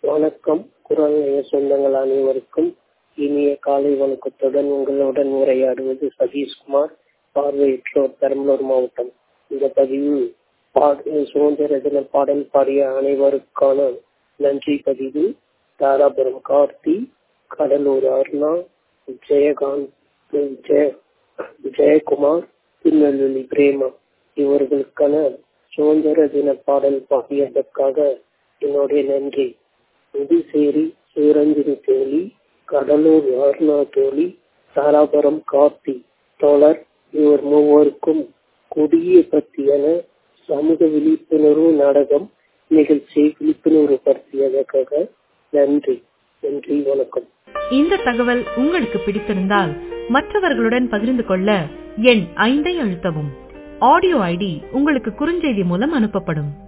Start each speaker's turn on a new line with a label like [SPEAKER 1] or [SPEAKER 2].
[SPEAKER 1] வணக்கம் குரல் நேய சொந்தங்கள் அனைவருக்கும் இனிய காலை வணக்கத்துடன் உங்களுடன் உரையாடுவது சதீஷ்குமார் பார்வையற்றோர் பெரம்பலூர் மாவட்டம் இந்த பதிவு பாட சுதந்திர தின பாடல் பாடிய அனைவருக்கான நன்றி பதிவு தாராபுரம் கார்த்தி கடலூர் அருணா ஜெயகாந்த் ஜெய ஜெயக்குமார் திருநெல்வேலி பிரேமா இவர்களுக்கான சுதந்திர தின பாடல் பாடியதற்காக என்னுடைய நன்றி புதுச்சேரி சிவரஞ்சனி தோழி கடலூர் அருணா தோழி தாராபுரம் கார்த்தி தோழர் இவர் மூவருக்கும் கொடிய பற்றியான சமூக விழிப்புணர்வு நாடகம் நிகழ்ச்சி விழிப்புணர்வு படுத்தியதற்காக நன்றி நன்றி வணக்கம்
[SPEAKER 2] இந்த தகவல் உங்களுக்கு பிடித்திருந்தால் மற்றவர்களுடன் பகிர்ந்து கொள்ள எண் ஐந்தை அழுத்தவும் ஆடியோ ஐடி உங்களுக்கு குறுஞ்செய்தி மூலம் அனுப்பப்படும்